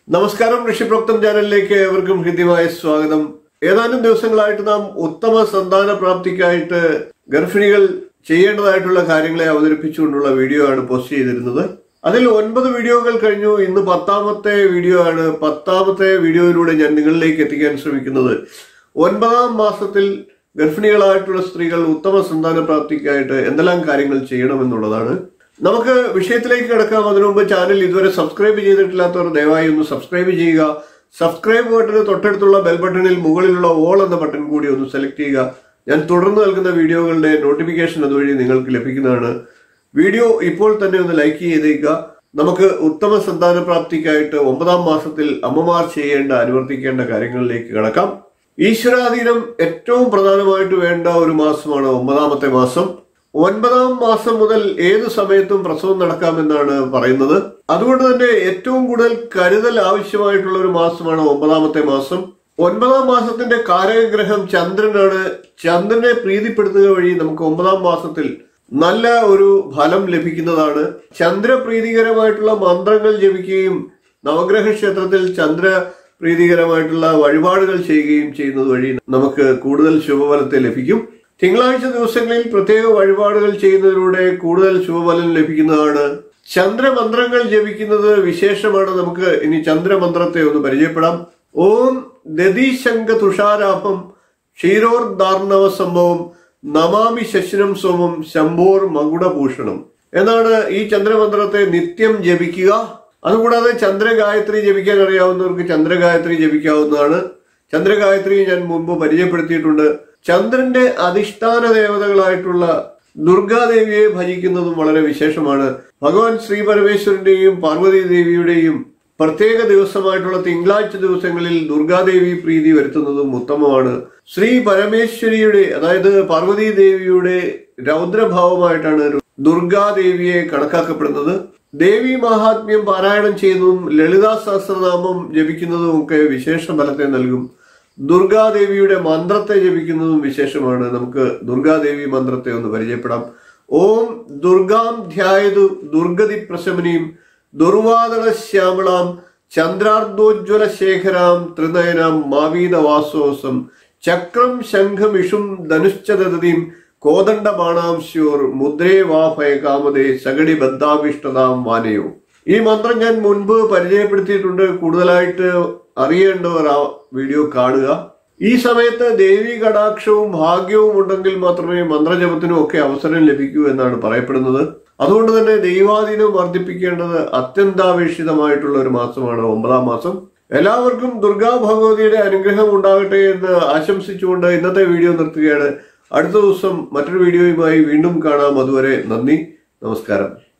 നമസ്കാരം ഋഷിപ്രോക്തം ചാനലിലേക്ക് ഏവർക്കും ഹൃദ്യമായ സ്വാഗതം ഏതാനും ദിവസങ്ങളായിട്ട് നാം ഉത്തമ സന്താന പ്രാപ്തിക്കായിട്ട് ഗർഭിണികൾ ചെയ്യേണ്ടതായിട്ടുള്ള കാര്യങ്ങളെ അവതരിപ്പിച്ചുകൊണ്ടുള്ള വീഡിയോ ആണ് പോസ്റ്റ് ചെയ്തിരുന്നത് അതിൽ ഒൻപത് വീഡിയോകൾ കഴിഞ്ഞു ഇന്ന് പത്താമത്തെ വീഡിയോ ആണ് പത്താമത്തെ വീഡിയോയിലൂടെ ഞാൻ നിങ്ങളിലേക്ക് എത്തിക്കാൻ ശ്രമിക്കുന്നത് ഒൻപതാം മാസത്തിൽ ഗർഭിണികളായിട്ടുള്ള സ്ത്രീകൾ ഉത്തമ സന്താന പ്രാപ്തിക്കായിട്ട് എന്തെല്ലാം കാര്യങ്ങൾ ചെയ്യണമെന്നുള്ളതാണ് നമുക്ക് വിഷയത്തിലേക്ക് കിടക്കാം അതിനു മുമ്പ് ചാനൽ ഇതുവരെ സബ്സ്ക്രൈബ് ചെയ്തിട്ടില്ലാത്തവർ ദയവായി ഒന്ന് സബ്സ്ക്രൈബ് ചെയ്യുക സബ്സ്ക്രൈബ് ബട്ടന് തൊട്ടടുത്തുള്ള ബെൽ ബട്ടണിൽ മുകളിലുള്ള ഓൾ എന്ന ബട്ടൺ കൂടി ഒന്ന് സെലക്ട് ചെയ്യുക ഞാൻ തുടർന്ന് നൽകുന്ന വീഡിയോകളുടെ നോട്ടിഫിക്കേഷൻ അതുവഴി നിങ്ങൾക്ക് ലഭിക്കുന്നതാണ് വീഡിയോ ഇപ്പോൾ തന്നെ ഒന്ന് ലൈക്ക് ചെയ്തേക്കുക നമുക്ക് ഉത്തമ സന്താന പ്രാപ്തിക്കായിട്ട് ഒമ്പതാം മാസത്തിൽ അമ്മമാർ ചെയ്യേണ്ട അനുവർത്തിക്കേണ്ട കാര്യങ്ങളിലേക്ക് കടക്കാം ഈശ്വരാധീനം ഏറ്റവും പ്രധാനമായിട്ട് വേണ്ട ഒരു മാസമാണ് ഒമ്പതാമത്തെ മാസം ഒൻപതാം മാസം മുതൽ ഏത് സമയത്തും പ്രസവം നടക്കാമെന്നാണ് പറയുന്നത് അതുകൊണ്ട് തന്നെ ഏറ്റവും കൂടുതൽ കരുതൽ ആവശ്യമായിട്ടുള്ള ഒരു മാസമാണ് ഒമ്പതാമത്തെ മാസം ഒൻപതാം മാസത്തിന്റെ കാരകഗ്രഹം ചന്ദ്രനാണ് ചന്ദ്രനെ പ്രീതിപ്പെടുത്തുക വഴി നമുക്ക് ഒമ്പതാം മാസത്തിൽ നല്ല ഒരു ഫലം ലഭിക്കുന്നതാണ് ചന്ദ്രപ്രീതികരമായിട്ടുള്ള മന്ത്രങ്ങൾ ജപിക്കുകയും നവഗ്രഹ ക്ഷേത്രത്തിൽ ചന്ദ്ര പ്രീതികരമായിട്ടുള്ള വഴിപാടുകൾ ചെയ്യുകയും ചെയ്യുന്നത് വഴി നമുക്ക് കൂടുതൽ ശുഭഫലത്തെ ലഭിക്കും തിങ്കളാഴ്ച ദിവസങ്ങളിൽ പ്രത്യേക വഴിപാടുകൾ ചെയ്യുന്നതിലൂടെ കൂടുതൽ ശുഭഫലം ലഭിക്കുന്നതാണ് ചന്ദ്രമന്ത്രങ്ങൾ ജപിക്കുന്നത് വിശേഷമാണ് നമുക്ക് ഇനി ചന്ദ്രമന്ത്രത്തെ ഒന്ന് പരിചയപ്പെടാം ഓം ദതിശങ്ക തുഷാരാഭം ക്ഷീരോർദാർണവ സംഭവം നമാമി ശശിനം സോമം ശംഭോർ മകുടഭൂഷണം എന്നാണ് ഈ ചന്ദ്രമന്ത്രത്തെ നിത്യം ജപിക്കുക അതുകൂടാതെ ചന്ദ്രഗായത്രി ജപിക്കാൻ അറിയാവുന്നവർക്ക് ചന്ദ്രഗായത്രി ജപിക്കാവുന്നതാണ് ചന്ദ്രഗായത്രി ഞാൻ മുമ്പ് പരിചയപ്പെടുത്തിയിട്ടുണ്ട് ചന്ദ്രന്റെ അധിഷ്ഠാന ദേവതകളായിട്ടുള്ള ദുർഗാദേവിയെ ഭജിക്കുന്നതും വളരെ വിശേഷമാണ് ഭഗവാൻ ശ്രീ പരമേശ്വരന്റെയും പാർവതി ദേവിയുടെയും പ്രത്യേക ദിവസമായിട്ടുള്ള തിങ്കളാഴ്ച ദിവസങ്ങളിൽ ദുർഗാദേവി പ്രീതി വരുത്തുന്നതും ഉത്തമമാണ് ശ്രീ പരമേശ്വരിയുടെ അതായത് പാർവതി ദേവിയുടെ രൗദ്രഭാവമായിട്ടാണ് ദുർഗാദേവിയെ കണക്കാക്കപ്പെടുന്നത് ദേവി മഹാത്മ്യം പാരായണം ചെയ്യുന്നതും ലളിതാ സഹസ്രനാമം ജപിക്കുന്നതും ഒക്കെ വിശേഷ ഫലത്തെ നൽകും ദുർഗാദേവിയുടെ മന്ത്രത്തെ ജപിക്കുന്നതും വിശേഷമാണ് നമുക്ക് ദുർഗാദേവി മന്ത്രത്തെ ഒന്ന് പരിചയപ്പെടാം ഓം ദുർഗാം ധ്യായതു ദുർഗതി പ്രശമനീം ദുർവാദള ശ്യാമളാം ചന്ദ്രാർദ്ധോജ്വല ശേഖരാം ത്രിനയനാം മാവീത വാസോസം ചക്രം ശംഖമിഷും ധനുശ്ചതീം കോദണ്ഡ ബാണാംശ്യോർ മുദ്രേ വാഭയ കാമതേ സഗടി ബദ്ധാഭിഷ്ടതാം വാനയോ ഈ മന്ത്രം ഞാൻ മുൻപ് പരിചയപ്പെടുത്തിയിട്ടുണ്ട് കൂടുതലായിട്ട് അറിയേണ്ടവർ ആ വീഡിയോ കാണുക ഈ സമയത്ത് ദേവി കടാക്ഷവും ഭാഗ്യവും ഉണ്ടെങ്കിൽ മാത്രമേ മന്ത്രജപത്തിനും ഒക്കെ അവസരം ലഭിക്കൂ എന്നാണ് പറയപ്പെടുന്നത് അതുകൊണ്ട് തന്നെ ദൈവാധീനം വർദ്ധിപ്പിക്കേണ്ടത് അത്യന്താപേക്ഷിതമായിട്ടുള്ള ഒരു മാസമാണ് ഒമ്പതാം മാസം എല്ലാവർക്കും ദുർഗാ ഭഗവതിയുടെ അനുഗ്രഹം ഉണ്ടാകട്ടെ എന്ന് ആശംസിച്ചുകൊണ്ട് ഇന്നത്തെ വീഡിയോ നിർത്തുകയാണ് അടുത്ത ദിവസം മറ്റൊരു വീഡിയോയുമായി വീണ്ടും കാണാം അതുവരെ നന്ദി നമസ്കാരം